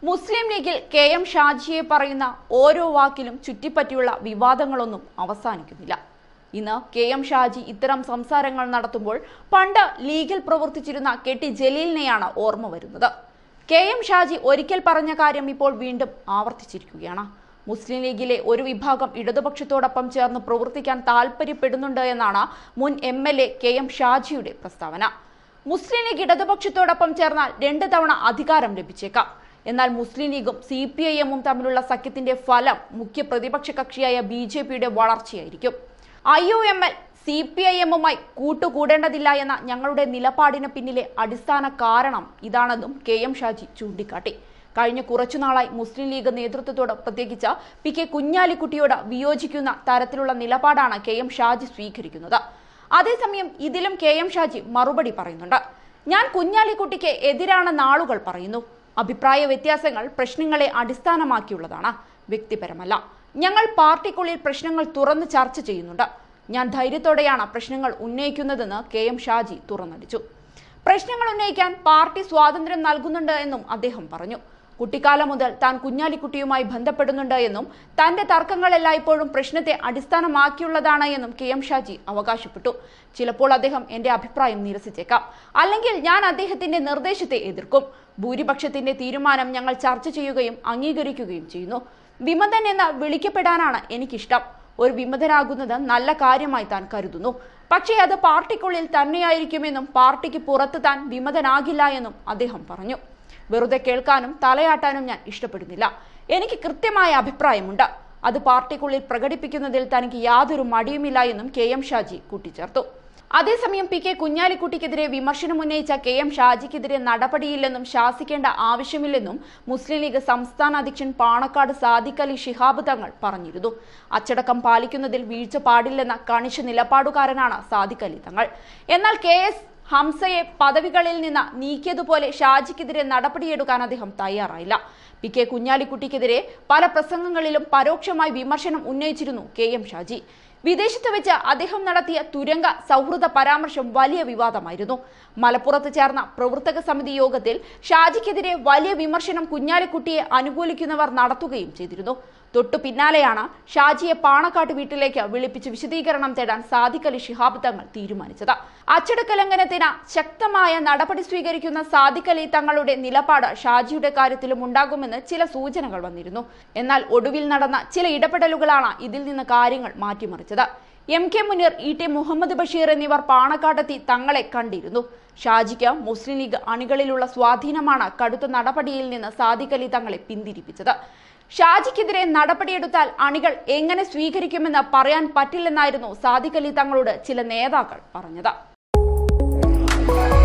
മുസ്ലിം ലീഗിൽ K M ഷാജിയെ പറയുന്ന ഓരോ വാക്കിലും ചുറ്റിപ്പറ്റിയുള്ള വിവാദങ്ങളൊന്നും അവസാനിക്കുന്നില്ല ഇന്ന് കെ എം ഷാജി ഇത്തരം സംസാരങ്ങൾ നടത്തുമ്പോൾ പണ്ട് ലീഗിൽ പ്രവർത്തിച്ചിരുന്ന കെ ടി ജലീലിനെയാണ് ഓർമ്മ വരുന്നത് കെ എം ഷാജി ഒരിക്കൽ പറഞ്ഞ കാര്യം ഇപ്പോൾ വീണ്ടും ആവർത്തിച്ചിരിക്കുകയാണ് മുസ്ലിം ലീഗിലെ ഒരു വിഭാഗം ഇടതുപക്ഷത്തോടൊപ്പം ചേർന്ന് പ്രവർത്തിക്കാൻ താൽപ്പര്യപ്പെടുന്നുണ്ട് എന്നാണ് മുൻ M L A K M ഷാജിയുടെ പ്രസ്താവന മുസ്ലിം ലീഗ് ഇടതുപക്ഷത്തോടൊപ്പം ചേർന്നാൽ രണ്ട് തവണ അധികാരം ലഭിച്ചേക്കാം എന്നാൽ മുസ്ലിം ലീഗും സി പി ഐ എമ്മും തമ്മിലുള്ള സഖ്യത്തിന്റെ ഫലം മുഖ്യ പ്രതിപക്ഷ കക്ഷിയായ ബി ജെ പിയുടെ വളർച്ചയായിരിക്കും I U M L C P I എമ്മുമായി കൂട്ടുകൂടേണ്ടതില്ല എന്ന ഞങ്ങളുടെ നിലപാടിന് പിന്നിലെ അടിസ്ഥാന കാരണം ഇതാണെന്നും കെ എം ഷാജി ചൂണ്ടിക്കാട്ടി കഴിഞ്ഞ കുറച്ചുനാളായി മുസ്ലിം ലീഗ് നേതൃത്വത്തോട് പ്രത്യേകിച്ച് പി കെ കുഞ്ഞാലിക്കുട്ടിയോട് വിയോജിക്കുന്ന തരത്തിലുള്ള നിലപാടാണ് കെ എം ഷാജി സ്വീകരിക്കുന്നത് അതേസമയം ഇതിലും കെ എം ഷാജി മറുപടി പറയുന്നുണ്ട് ഞാൻ കുഞ്ഞാലിക്കുട്ടിക്ക് എതിരാണെന്ന് ആളുകൾ പറയുന്നു അഭിപ്രായ വ്യത്യാസങ്ങൾ പ്രശ്നങ്ങളെ അടിസ്ഥാനമാക്കിയുള്ളതാണ് വ്യക്തിപരമല്ല ഞങ്ങൾ പാർട്ടിക്കുള്ളിൽ പ്രശ്നങ്ങൾ തുറന്ന് ചർച്ച ചെയ്യുന്നുണ്ട് ഞാൻ ധൈര്യത്തോടെയാണ് പ്രശ്നങ്ങൾ ഉന്നയിക്കുന്നതെന്ന് കെ എം ഷാജി തുറന്നടിച്ചു പ്രശ്നങ്ങൾ ഉന്നയിക്കാൻ പാർട്ടി സ്വാതന്ത്ര്യം നൽകുന്നുണ്ട് എന്നും അദ്ദേഹം പറഞ്ഞു കുട്ടിക്കാലം മുതൽ താൻ കുഞ്ഞാലിക്കുട്ടിയുമായി ബന്ധപ്പെടുന്നുണ്ട് എന്നും തന്റെ തർക്കങ്ങളെല്ലാം ഇപ്പോഴും പ്രശ്നത്തെ അടിസ്ഥാനമാക്കിയുള്ളതാണ് എന്നും കെ എം ഷാജി അവകാശപ്പെട്ടു ചിലപ്പോൾ അദ്ദേഹം എന്റെ അഭിപ്രായം നിരസിച്ചേക്കാം അല്ലെങ്കിൽ ഞാൻ അദ്ദേഹത്തിന്റെ നിർദ്ദേശത്തെ എതിർക്കും ഭൂരിപക്ഷത്തിന്റെ തീരുമാനം ഞങ്ങൾ ചർച്ച ചെയ്യുകയും അംഗീകരിക്കുകയും ചെയ്യുന്നു വിമതൻ എന്ന് വിളിക്കപ്പെടാനാണ് എനിക്കിഷ്ടം ഒരു വിമതനാകുന്നത് നല്ല കാര്യമായി താൻ കരുതുന്നു പക്ഷേ അത് പാർട്ടിക്കുള്ളിൽ തന്നെയായിരിക്കുമെന്നും പാർട്ടിക്ക് പുറത്ത് താൻ വിമതനാകില്ല എന്നും അദ്ദേഹം പറഞ്ഞു വെറുതെ കേൾക്കാനും തലയാട്ടാനും ഞാൻ ഇഷ്ടപ്പെടുന്നില്ല എനിക്ക് കൃത്യമായ അഭിപ്രായമുണ്ട് അത് പാർട്ടിക്കുള്ളിൽ പ്രകടിപ്പിക്കുന്നതിൽ തനിക്ക് യാതൊരു മടിയുമില്ല എന്നും കെ എം ഷാജി കൂട്ടിച്ചേർത്തു അതേസമയം പി കെ കുഞ്ഞാലിക്കുട്ടിക്കെതിരെ വിമർശനം ഉന്നയിച്ച കെ എം ഷാജിക്കെതിരെ നടപടിയില്ലെന്നും ശാസിക്കേണ്ട ആവശ്യമില്ലെന്നും മുസ്ലിം ലീഗ് സംസ്ഥാന അധ്യക്ഷൻ പാണക്കാട് സാദിഖ് അലി ശിഹാബ് തങ്ങൾ പറഞ്ഞിരുന്നു അച്ചടക്കം പാലിക്കുന്നതിൽ വീഴ്ച പാടില്ലെന്ന കണിശ നിലപാടുകാരനാണ് സാദിഖ് അലി തങ്ങൾ എന്നാൽ കെ എസ് ഹംസയെ പദവികളിൽ നിന്ന് നീക്കിയതുപോലെ ഷാജിക്കെതിരെ നടപടിയെടുക്കാൻ അദ്ദേഹം തയ്യാറായില്ല പി കെ കുഞ്ഞാലിക്കുട്ടിക്കെതിരെ പല പ്രസംഗങ്ങളിലും പരോക്ഷമായി വിമർശനം ഉന്നയിച്ചിരുന്നു കെ എം ഷാജി വിദേശത്ത് വെച്ച് അദ്ദേഹം നടത്തിയ തുരങ്ക സൗഹൃദ പരാമർശം വലിയ വിവാദമായിരുന്നു മലപ്പുറത്ത് ചേർന്ന പ്രവർത്തക സമിതി യോഗത്തിൽ ഷാജിക്കെതിരെ വലിയ വിമർശനം കുഞ്ഞാലിക്കുട്ടിയെ അനുകൂലിക്കുന്നവർ നടത്തുകയും ചെയ്തിരുന്നു തൊട്ടു പിന്നാലെയാണ് ഷാജിയെ പാണക്കാട്ട് വീട്ടിലേക്ക് വിളിപ്പിച്ച് വിശദീകരണം തേടാൻ സാദിഖ് അലി ശിഹാബ് തങ്ങൾ തീരുമാനിച്ചത് അച്ചടക്ക ലംഘനത്തിന് ശക്തമായ നടപടി സ്വീകരിക്കുന്ന സാദിഖ് അലി തങ്ങളുടെ നിലപാട് ഷാജിയുടെ കാര്യത്തിലും ഉണ്ടാകുമെന്ന് ചില സൂചനകൾ വന്നിരുന്നു എന്നാൽ ഒടുവിൽ നടന്ന ചില ഇടപെടലുകളാണ് ഇതിൽ നിന്ന് കാര്യങ്ങൾ മാറ്റിമറിച്ചത് M K Muneer E T Muhammad Basheer എന്നിവർ പാണക്കാട്ടെത്തി തങ്ങളെ കണ്ടിരുന്നു ഷാജിക്ക് മുസ്ലിം ലീഗ് അണികളിലുള്ള സ്വാധീനമാണ് കടുത്ത നടപടിയിൽ നിന്ന് സാദിഖ് അലി തങ്ങളെ പിന്തിരിപ്പിച്ചത് ഷാജിക്കെതിരെ നടപടിയെടുത്താൽ അണികൾ എങ്ങനെ സ്വീകരിക്കുമെന്ന് പറയാൻ പറ്റില്ലെന്നായിരുന്നു സാദിഖ് അലി തങ്ങളോട് ചില നേതാക്കൾ പറഞ്ഞത്